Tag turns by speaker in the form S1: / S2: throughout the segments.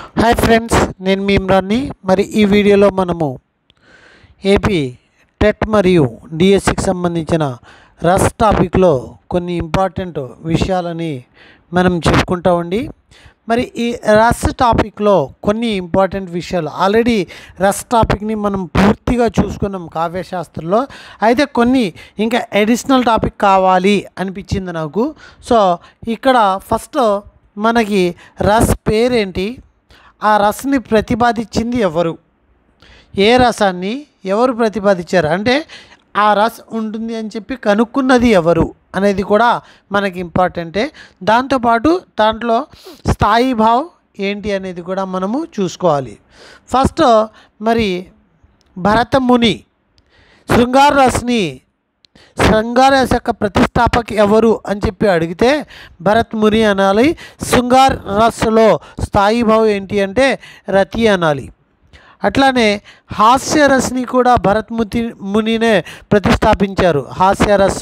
S1: hi friends నేను మీ ఇమ్రాన్ని మరి ఈ వీడియోలో మనము ఏపీ టెట్ మరియు డిఎస్సికి సంబంధించిన రస్ టాపిక్లో కొన్ని ఇంపార్టెంట్ విషయాలని మనం చెప్పుకుంటా ఉండి మరి ఈ రస్ టాపిక్లో కొన్ని ఇంపార్టెంట్ విషయాలు ఆల్రెడీ రస్ టాపిక్ని మనం పూర్తిగా చూసుకున్నాం కావ్యశాస్త్రంలో అయితే కొన్ని ఇంకా అడిషనల్ టాపిక్ కావాలి అనిపించింది నాకు సో ఇక్కడ ఫస్ట్ మనకి రస్ పేరేంటి ఆ రస్ని ప్రతిపాదించింది ఎవరు ఏ రసాన్ని ఎవరు ప్రతిపాదించారు అంటే ఆ రస్ ఉంటుంది అని చెప్పి కనుక్కున్నది ఎవరు అనేది కూడా మనకి ఇంపార్టెంటే దాంతోపాటు దాంట్లో స్థాయి భావ్ ఏంటి అనేది కూడా మనము చూసుకోవాలి ఫస్ట్ మరి భరత ముని శృంగార రస్ని శృంగార రస యొక్క ప్రతిష్టాపక ఎవరు అని చెప్పి అడిగితే భరత్ ముని అనాలి శృంగార రస్లో స్థాయి భావం ఏంటి అంటే రతి అనాలి అట్లానే హాస్యరస్ని కూడా భరత్ ముతి మునినే ప్రతిష్టాపించారు హాస్యరస్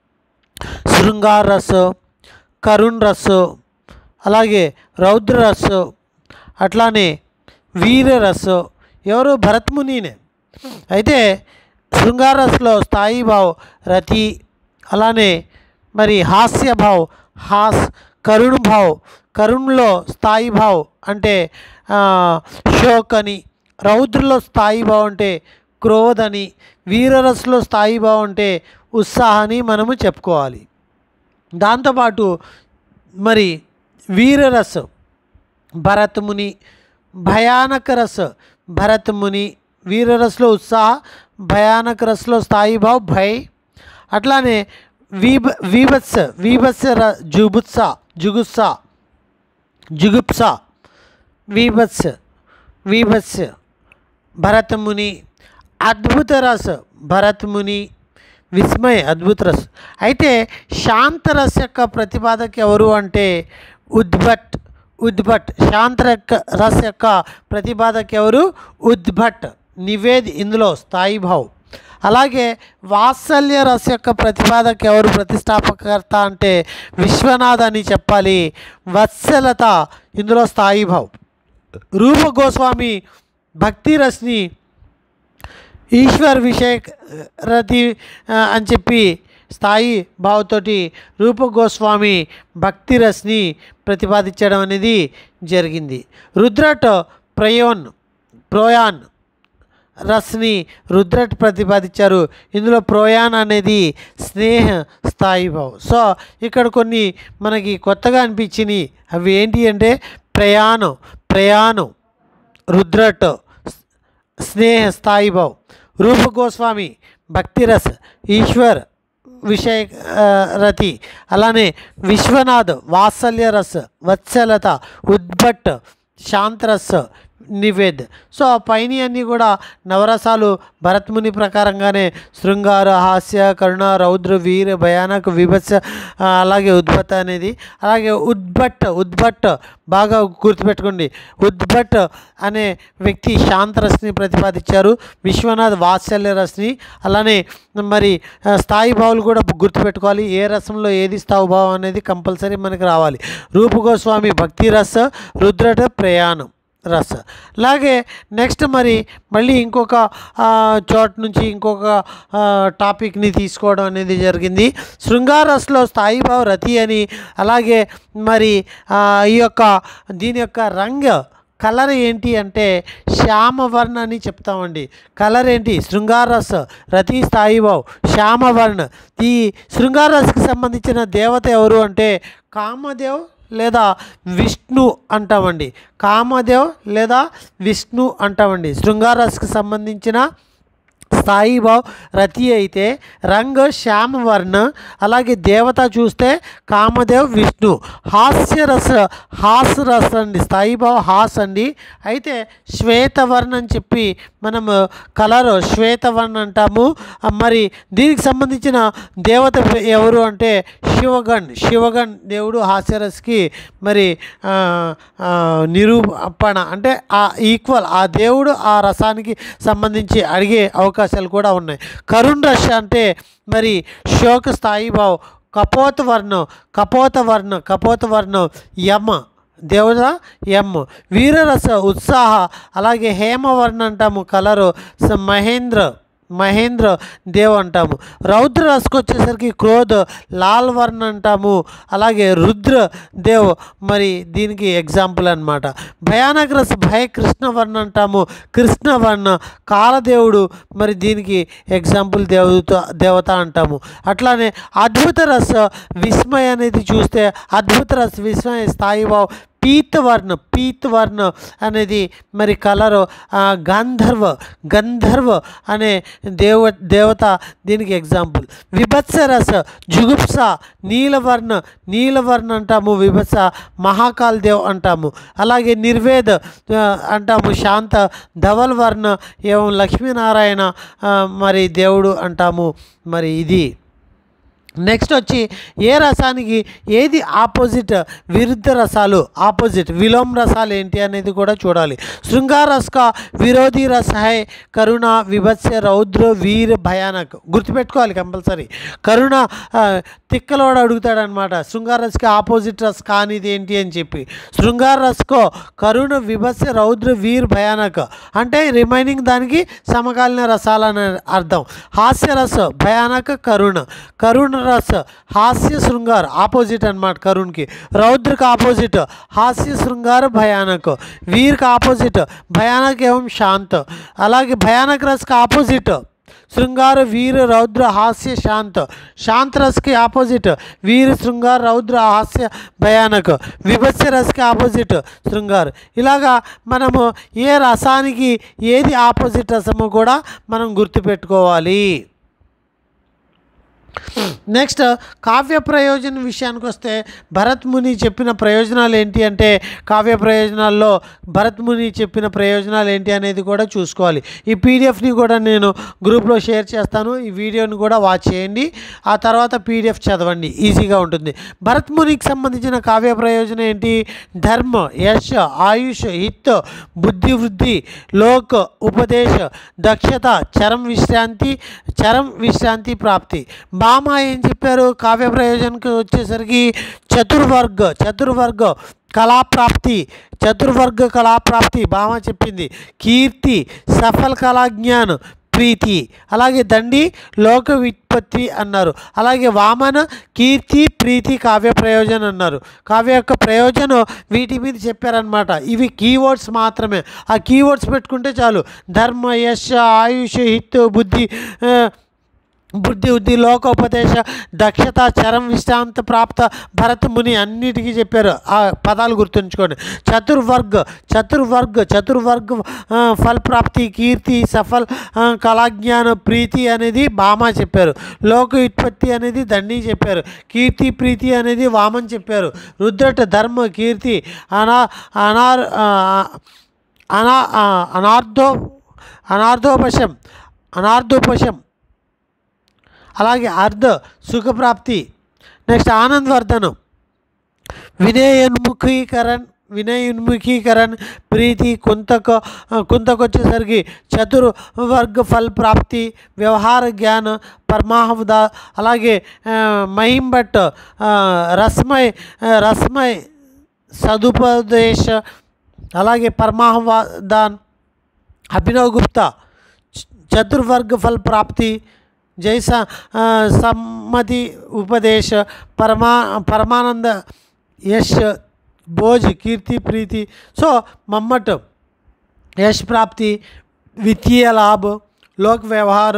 S1: శృంగార రస్ కరుణ్ రస్ అలాగే రౌద్ర రస్ అట్లానే వీర రస్ ఎవరు భరత్ మునినే అయితే శృంగారస్లో స్థాయి భావ్ రతి అలానే మరి హాస్య భావ్ హాస్ కరుణ్ భావ్ కరుణ్లో స్థాయి భావ్ అంటే ఆ, శోక్ అని రౌద్రలో స్థాయి భావం అంటే క్రోధ్ అని వీరరస్లో స్థాయి భావం అంటే ఉత్సాహాన్ని మనము చెప్పుకోవాలి దాంతోపాటు మరి వీరరస్ భరత్ ముని భయానక రస్ భరత్ ముని వీరరస్లో ఉత్సాహ భయానక రస్లో స్థాయి భావ్ భయ్ అట్లానే వీబ వీభత్స వీభత్స ర జుబుత్స జుగుత్స జుగుప్స వీభత్స వీభత్స భరత్ ముని అద్భుత రస్ భరత్ ముని విస్మయ్ అద్భుత రస్ అయితే శాంతరస్ యొక్క ప్రతిపాదక ఎవరు అంటే ఉద్భట్ ఉద్భట్ శాంత యొక్క రస్ యొక్క ప్రతిపాదక ఎవరు ఉద్భట్ నివేద్ ఇందులో స్థాయి భావ్ అలాగే వాత్సల్య రస్ యొక్క ప్రతిపాదక ఎవరు ప్రతిష్టాపకర్త అంటే విశ్వనాథ్ అని చెప్పాలి వత్సలత ఇందులో స్థాయి భావ్ రూప గోస్వామి భక్తి రస్ని ఈశ్వర్ విషయ రతి ఆ, అని చెప్పి స్థాయి భావతోటి రూప గోస్వామి భక్తి రస్ని ప్రతిపాదించడం అనేది జరిగింది రుద్రట్ ప్రయోన్ ప్రోయాన్ రస్ని రుద్రట్ ప్రతిపాదించారు ఇందులో ప్రోయాన్ అనేది స్నేహ స్థాయి భావం సో ఇక్కడ కొన్ని మనకి కొత్తగా అనిపించినాయి అవి ఏంటి అంటే ప్రయాణం ప్రయాణం రుద్రట్ స్నేహ స్థాయి భావ్ రూప గోస్వామి భక్తిరస్ ఈశ్వర్ విషయ ఆ, రతి అలానే విశ్వనాథ్ వాత్సల్య రస్ వత్సలత ఉద్భట్ శాంతరస్ నివేద్ సో పైన అన్నీ కూడా నవరసాలు భరత్ముని ప్రకారంగానే శృంగార హాస్య కరుణ రౌద్ర వీర భయానక విభత్స ఆ, అలాగే ఉద్భట్ అనేది అలాగే ఉద్భట్ ఉద్భట్ బాగా గుర్తుపెట్టుకోండి ఉద్భట్ అనే వ్యక్తి శాంతరస్ని ప్రతిపాదించారు విశ్వనాథ్ వాత్సల్య రస్ని అలానే మరి ఆ, స్థాయి భావాలు కూడా గుర్తుపెట్టుకోవాలి ఏ రసంలో ఏది స్థాయి భావం అనేది కంపల్సరీ మనకి రావాలి రూపు గోస్వామి భక్తి రస రుద్రట ప్రయాణం రస అలాగే నెక్స్ట్ మరి మళ్ళీ ఇంకొక ఆ, చోట నుంచి ఇంకొక ఆ, టాపిక్ని తీసుకోవడం అనేది జరిగింది శృంగారస్లో స్థాయి భావ రతి అని అలాగే మరి ఆ, ఈ యొక్క దీని యొక్క రంగ కలర్ ఏంటి అంటే శ్యామవర్ణ అని చెప్తామండి కలర్ ఏంటి శృంగారస్ రతి స్థాయి భావ్ శ్యామవర్ణ ఈ శృంగారస్కి సంబంధించిన దేవత ఎవరు అంటే కామదేవ్ లేదా విష్ణు అంటామండి కామదేవ్ లేదా విష్ణు అంటామండి శృంగారస్కి సంబంధించిన స్థాయి భావ్ రతి అయితే రంగ్ శ్యామ వర్ణ అలాగే దేవత చూస్తే కామదేవ్ విష్ణు హాస్యరస హాస్ రస అండి స్థాయి భావ్ హాస్ అండి అయితే శ్వేతవర్ణ అని చెప్పి మనం కలర్ శ్వేతవర్ణ అంటాము ఆ, మరి దీనికి సంబంధించిన దేవత ఎవరు అంటే శివగణ్ శివగణ్ దేవుడు హాస్యరస్కి మరి ఆ, ఆ, నిరూపణ అంటే ఆ ఈక్వల్ ఆ దేవుడు ఆ రసానికి సంబంధించి అడిగే అవకాశాలు కూడా ఉన్నాయి కరుణ్ రష్ అంటే మరి శోక స్థాయి భావ్ కపోత వర్ణం కపోత వర్ణం కపోత వర్ణం యమ దేవత ఎం వీరరస ఉత్సాహ అలాగే హేమవర్ణ అంటాము కలరు స- మహేంద్ర మహేంద్ర దేవ్ అంటాము రౌద్ర రసకు వచ్చేసరికి క్రోధ్ లాల్ వర్ణ అంటాము అలాగే రుద్ర దేవ్ మరి దీనికి ఎగ్జాంపుల్ అన్నమాట భయానక రస భయ కృష్ణవర్ణ అంటాము కృష్ణవర్ణ కాలదేవుడు మరి దీనికి ఎగ్జాంపుల్ దేవత దేవత అంటాము అట్లానే అద్భుత రస విస్మయ అనేది చూస్తే అద్భుత రస విస్మయ స్థాయి భావం పీతవర్ణ పీతవర్ణ అనేది మరి కలరు గంధర్వ గంధర్వ అనే దేవ దేవత దీనికి ఎగ్జాంపుల్ విభత్సరస జుగుప్స నీలవర్ణ నీలవర్ణ అంటాము విభత్స మహాకాల్ దేవ్ అంటాము అలాగే నిర్వేద ఆ, అంటాము శాంత ధవల్ వర్ణ ఏం లక్ష్మీనారాయణ ఆ, మరి దేవుడు అంటాము మరి ఇది నెక్స్ట్ వచ్చి ఏ రసానికి ఏది ఆపోజిట్ విరుద్ధ రసాలు ఆపోజిట్ విలోమ రసాలు ఏంటి అనేది కూడా చూడాలి శృంగార రసక విరోధి రస హై కరుణ విభత్స రౌద్ర వీర భయానక్ గుర్తుపెట్టుకోవాలి కంపల్సరీ కరుణ ఆ, తిక్కలోడు అడుగుతాడనమాట శృంగార రసకి ఆపోజిట్ రస కానిది ఏంటి అని చెప్పి శృంగార రసకో కరుణ విభత్స రౌద్ర వీర్ భయానక్ అంటే రిమైనింగ్ దానికి సమకాలీన రసాలని అర్థం హాస్యరస భయానక కరుణ కరుణ రస హాస్య శృంగార్ ఆపోజిట్ అన్నమాట కరుణ్కి రౌద్రకి ఆపోజిట్ హాస్య శృంగార్ భయానక్ వీర్కి ఆపోజిట్ భయానక్ ఏవం శాంత్ అలాగే భయానక రస్కి ఆపోజిట్ శృంగార వీర రౌద్ర హాస్య శాంత శాంత రస్కి ఆపోజిట్ వీర శృంగార రౌద్ర హాస్య భయానక్ విభత్స రస్కి ఆపోజిట్ శృంగార్ ఇలాగా మనము ఏ రసానికి ఏది ఆపోజిట్ రసము కూడా మనం గుర్తుపెట్టుకోవాలి నెక్స్ట్ కావ్య ప్రయోజనం విషయానికి వస్తే భరత్ ముని చెప్పిన ప్రయోజనాలు ఏంటి అంటే కావ్య ప్రయోజనాల్లో భరత్ ముని చెప్పిన ప్రయోజనాలు ఏంటి అనేది కూడా చూసుకోవాలి ఈ పీడిఎఫ్ని కూడా నేను గ్రూప్లో షేర్ చేస్తాను ఈ వీడియోని కూడా వాచ్ చేయండి ఆ తర్వాత పీడిఎఫ్ చదవండి ఈజీగా ఉంటుంది భరత్ మునికి సంబంధించిన కావ్య ప్రయోజనం ఏంటి ధర్మ యశ్ ఆయుష్ హిత్ బుద్ధి వృద్ధి లోక్ ఉపదేశ దక్షత చరం విశ్రాంతి చరం విశ్రాంతి ప్రాప్తి బామ ఏం చెప్పారు కావ్య ప్రయోజనకి వచ్చేసరికి చతుర్వర్గ చతుర్వర్గ కళాప్రాప్తి చతుర్వర్గ కళాప్రాప్తి బామ చెప్పింది కీర్తి సఫల్ కళాజ్ఞాన్ ప్రీతి అలాగే దండి లోక విత్పత్తి అన్నారు అలాగే వామన కీర్తి ప్రీతి కావ్య ప్రయోజనం అన్నారు కావ్య యొక్క ప్రయోజనం వీటి మీద చెప్పారనమాట ఇవి కీవర్డ్స్ మాత్రమే ఆ కీవర్డ్స్ పెట్టుకుంటే చాలు ధర్మ యశ ఆయుష్ హిత్ బుద్ధి ఆ, బుద్ధి బుద్ధి లోకోపదేశ దక్షత చరం విశ్రాంత ప్రాప్త భరత ముని అన్నిటికీ చెప్పారు ఆ పదాలు గుర్తుంచుకోండి చతుర్వర్గ చతుర్వర్గ చతుర్వర్గ ఆ, ఫల్ ప్రాప్తి కీర్తి సఫల్ ఆ, కళాజ్ఞాన ప్రీతి అనేది బామ చెప్పారు లోక ఉత్పత్తి అనేది దండి చెప్పారు కీర్తి ప్రీతి అనేది వామన్ చెప్పారు రుద్రట ధర్మ కీర్తి అనా అనార్ ఆ, అనా ఆ, అనార్థో అనార్థోపశం అనార్థోపశం అలాగే అర్ధ సుఖప్రాప్తి నెక్స్ట్ ఆనందవర్ధనం వినయోన్ముఖీకరణ్ వినయోన్ముఖీకరణ్ ప్రీతి కుంతక కుంతకు వచ్చేసరికి చతుర్వర్గ ఫల్ ప్రాప్తి వ్యవహార జ్ఞాన పరమాహముద అలాగే ఆ, మహిం భట్ ఆ, రస్మయ్ ఆ, రస్మయ్ సదుపదేశ అలాగే పరమాహవాదాన్ అభినవ్ గుప్తా చ- చతుర్వర్గ ఫల్ ప్రాప్తి జైస ఆ, సమ్మతి ఉపదేశ పరమా పరమానంద యశ్ భోజ్ కీర్తి ప్రీతి సో మమ్మట్ యశ్ ప్రాప్తి విత్तीय लाभ लोक व्यवहार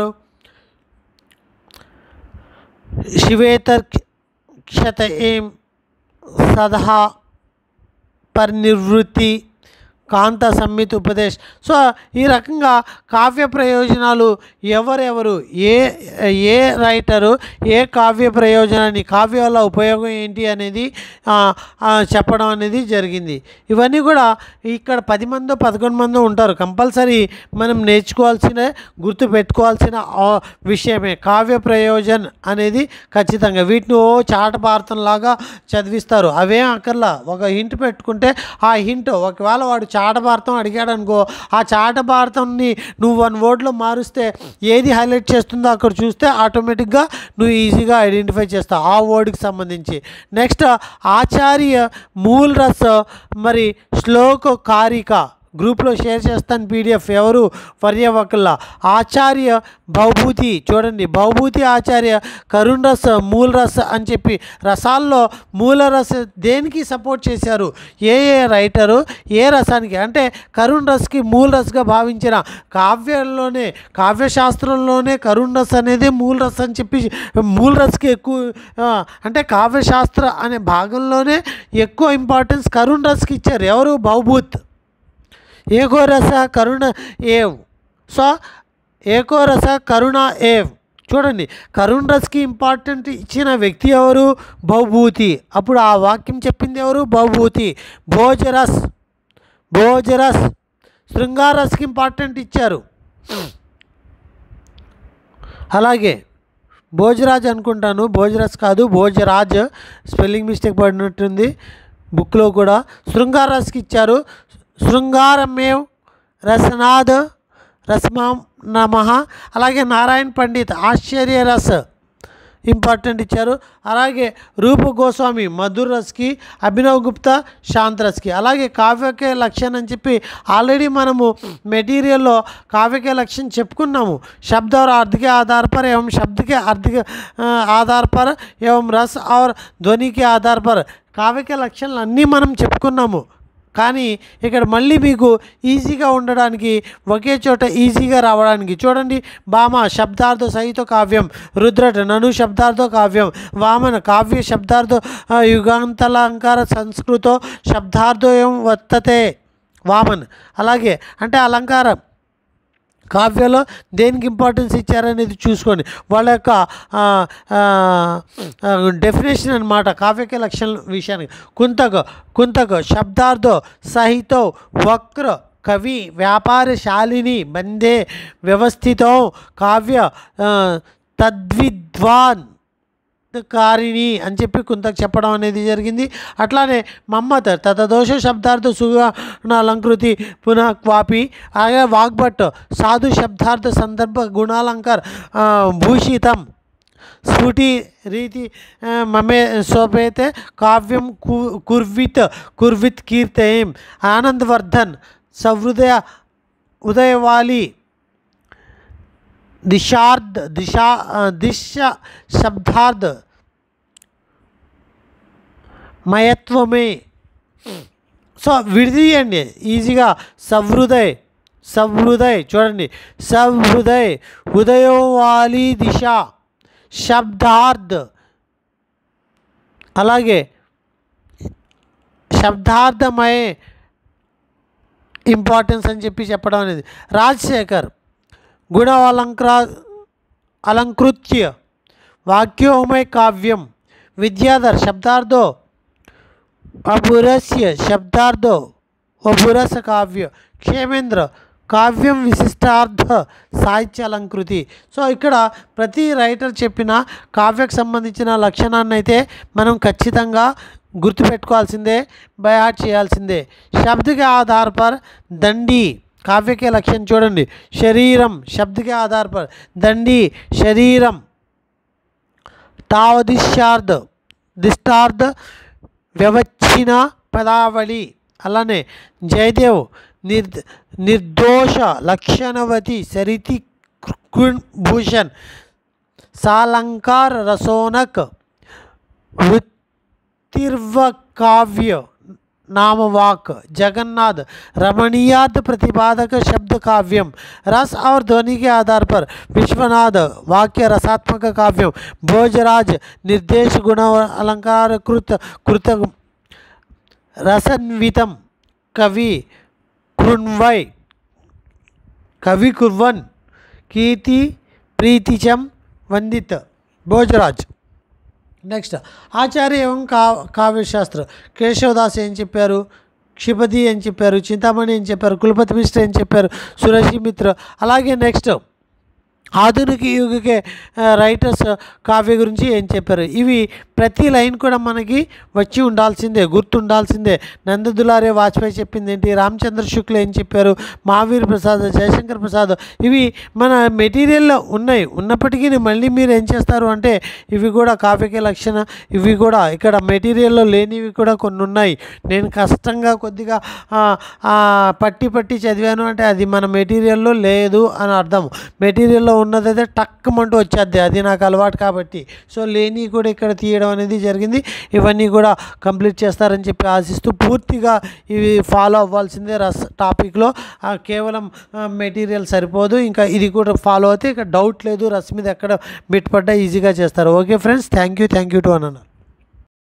S1: शिवेतर क्षत एम सदा పరినివృత్తి కాంత సంహిత ఉపదేశ్ సో ఈ రకంగా కావ్య ప్రయోజనాలు ఎవరెవరు ఏ ఏ రైటరు ఏ కావ్య ప్రయోజనాన్ని కావ్య వల్ల ఉపయోగం ఏంటి అనేది ఆ, ఆ, చెప్పడం అనేది జరిగింది ఇవన్నీ కూడా ఇక్కడ పది మందో పదకొండు మందో ఉంటారు కంపల్సరీ మనం నేర్చుకోవాల్సిన గుర్తు పెట్టుకోవాల్సిన ఆ విషయమే కావ్య ప్రయోజన్ అనేది ఖచ్చితంగా వీటిని ఓ చాటపార్థంలాగా చదివిస్తారు అవేం అక్కర్లా ఒక హింట్ పెట్టుకుంటే ఆ హింట్ ఒకవేళ వాడు చాట భారతం అడిగాడు అనుకో ఆ చాట భారతంని నువ్వు వన్ వర్డ్లో మారుస్తే ఏది హైలైట్ చేస్తుందో అక్కడ చూస్తే ఆటోమేటిక్గా నువ్వు ఈజీగా ఐడెంటిఫై చేస్తావు ఆ వర్డ్కి సంబంధించి నెక్స్ట్ ఆచార్య మూల్ రస్ మరి శ్లోక కారిక గ్రూప్లో షేర్ చేస్తాను పీడిఎఫ్ ఎవరు పర్యవకుల ఆచార్య భౌభూతి చూడండి భౌభూతి ఆచార్య కరుణ్ రస్ మూల రస్ అని చెప్పి రసాల్లో మూల రస దేనికి సపోర్ట్ చేశారు ఏ ఏ రైటరు ఏ రసానికి అంటే కరుణ్ రస్కి మూల రస్గా భావించిన కావ్యంలోనే కావ్యశాస్త్రంలోనే కరుణ్ రస్ అనేది మూల రస్ అని చెప్పి మూల రస్కి ఎక్కువ ఆ, అంటే కావ్యశాస్త్ర అనే భాగంలోనే ఎక్కువ ఇంపార్టెన్స్ కరుణ్ రస్కి ఇచ్చారు ఎవరు భౌభూత్ ఏకో రస కరుణ ఏవ్ సో ఏకో రస కరుణ ఏవ్ చూడండి కరుణ్ రస్కి ఇంపార్టెంట్ ఇచ్చిన వ్యక్తి ఎవరు భౌభూతి అప్పుడు ఆ వాక్యం చెప్పింది ఎవరు భౌభూతి భోజరస్ భోజరస్ శృంగారస్కి ఇంపార్టెంట్ ఇచ్చారు అలాగే భోజరాజ్ అనుకుంటాను భోజరాజ్ కాదు భోజరాజ్ స్పెల్లింగ్ మిస్టేక్ పడినట్టుంది బుక్లో కూడా శృంగారస్కి ఇచ్చారు శృంగారమేవ్ రసనాథ్ రస్మాం నమ అలాగే నారాయణ పండిత్ ఆశ్చర్య రస్ ఇంపార్టెంట్ ఇచ్చారు అలాగే రూప గోస్వామి మధుర్ రస్కి అభినవ్ గుప్తా శాంత్ రస్కి అలాగే కావ్యకే లక్ష్యం అని చెప్పి ఆల్రెడీ మనము మెటీరియల్లో కావ్యకే లక్ష్యం చెప్పుకున్నాము शब्द और अर्थ के आधार पर एवं शब्द के अर्थ के अ, आधार पर एवं रस और ధ్వని के आधार पर కావ్యకే లక్షణాలు అన్నీ మనం చెప్పుకున్నాము కానీ ఇక్కడ మళ్ళీ మీకు ఈజీగా ఉండడానికి ఒకే చోట ఈజీగా రావడానికి చూడండి భామ శబ్దార్థ సహిత కావ్యం రుద్రట నను శబ్దార్థ కావ్యం వామన కావ్య శబ్దార్థ ఆ, యుగాంతలంకార సంస్కృతో శబ్దార్థో ఏం వర్తతే వామన్ అలాగే అంటే అలంకారం కావ్యలో దేనికి ఇంపార్టెన్స్ ఇచ్చారనేది చూసుకోండి వాళ్ళ యొక్క డెఫినేషన్ అనమాట కావ్యక లక్షణ విషయానికి కుంతకు కుంతకు శబ్దార్థో సహితో వక్ర కవి వ్యాపారశాలిని బందే వ్యవస్థితో కావ్య ఆ, తద్విద్వాన్ కారిణి అని చెప్పి కొంతకు చెప్పడం అనేది జరిగింది అట్లానే మమ్మత్ తదదోష శబ్దార్థ సుగుణ అలంకృతి పునః క్వాపి అలాగే వాగ్భట్ సాధు శబ్దార్థ సందర్భ గుణాలంకార్ ఆ, భూషితం స్ఫుటి రీతి ఆ, మమే శోభేతే కావ్యం కు కుర్విత్ కుర్విత్ కీర్తయం ఆనందవర్ధన్ సహృదయ ఉదయవాలి దిశార్థ దిశా ఆ, దిశ శబ్దార్థ మయత్వమే సో విడిదీయండి ఈజీగా సహృదయ్ సహృదయ్ చూడండి సహృదయ్ ఉదయోవాలి దిశ శబ్దార్థ్ అలాగే శబ్దార్థమయ ఇంపార్టెన్స్ అని చెప్పి చెప్పడం అనేది రాజశేఖర్ గుణ అలంకరా అలంకృత్య వాక్యోమయ కావ్యం విద్యాధర్ శబ్దార్థో అపురస్య శబ్దార్థో అపురస కావ్య క్షేమేంద్ర కావ్యం విశిష్టార్థ సాహిత్య అలంకృతి సో ఇక్కడ ప్రతి రైటర్ చెప్పిన కావ్యకు సంబంధించిన లక్షణాన్ని అయితే మనం ఖచ్చితంగా గుర్తుపెట్టుకోవాల్సిందే బయాట్ చేయాల్సిందే शब्द के आधार पर दंडी काव्य के लक्षण చూడండి శరీరం शब्द के आधार पर दंडी శరీరం తావదిశార్థ దిష్టార్థ వ్యవచ్ఛిన్న పదావళి అలానే జయదేవ్ నిర్ నిర్దోష లక్షణవతి సరితి భూషణ్ సాలంకార రసోనక్ వృత్తిర్వ కావ్య नामवाक जगन्नाथ रमणीयार्थ प्रतिपादक शब्द काव्यम रस और ध्वनि के आधार पर विश्वनाथ वाक्य रसात्मक काव्यम भोजराज निर्देश गुण और अलंकार कृत कृत रसन्वितम कवि कृण्वय कवि कुर्वन कीर्ति प्रीतिचम वंदित भोजराज నెక్స్ట్ ఆచార్య ఏవం కా కావ్యశాస్త్ర కేశవదాస్ ఏం చెప్పారు క్షిపతి ఏం చెప్పారు చింతామణి ఏం చెప్పారు కులపతి మిశ్ర ఏం చెప్పారు సురేషి మిత్ర అలాగే నెక్స్ట్ ఆధునిక యుగకే రైటర్స్ కావ్య గురించి ఏం చెప్పారు ఇవి ప్రతి లైన్ కూడా మనకి వచ్చి ఉండాల్సిందే గుర్తుండాల్సిందే నందదులారే వాజ్పేయి చెప్పింది ఏంటి రామచంద్ర శుక్ల ఏం చెప్పారు మహావీర్ ప్రసాద్ జయశంకర్ ప్రసాద్ ఇవి మన మెటీరియల్లో ఉన్నాయి ఉన్నప్పటికీ మళ్ళీ మీరు ఏం చేస్తారు అంటే ఇవి కూడా కావ్యకే లక్షణ ఇవి కూడా ఇక్కడ మెటీరియల్లో లేనివి కూడా కొన్ని ఉన్నాయి నేను కష్టంగా కొద్దిగా ఆ, ఆ, పట్టి పట్టి చదివాను అంటే అది మన మెటీరియల్లో లేదు అని అర్థం మెటీరియల్లో ఉన్నదైతే టక్కుమంటూ వచ్చేద్ది అది నాకు అలవాటు కాబట్టి సో లేని కూడా ఇక్కడ తీయడం అనేది జరిగింది ఇవన్నీ కూడా కంప్లీట్ చేస్తారని చెప్పి ఆశిస్తూ పూర్తిగా ఇవి ఫాలో అవ్వాల్సిందే రస్ టాపిక్లో ఆ, కేవలం మెటీరియల్ సరిపోదు ఇంకా ఇది కూడా ఫాలో అయితే ఇక డౌట్ లేదు రస్ మీద ఎక్కడ బిట్ పడ్డా ఈజీగా చేస్తారు okay friends thank you thank you to అన్నారు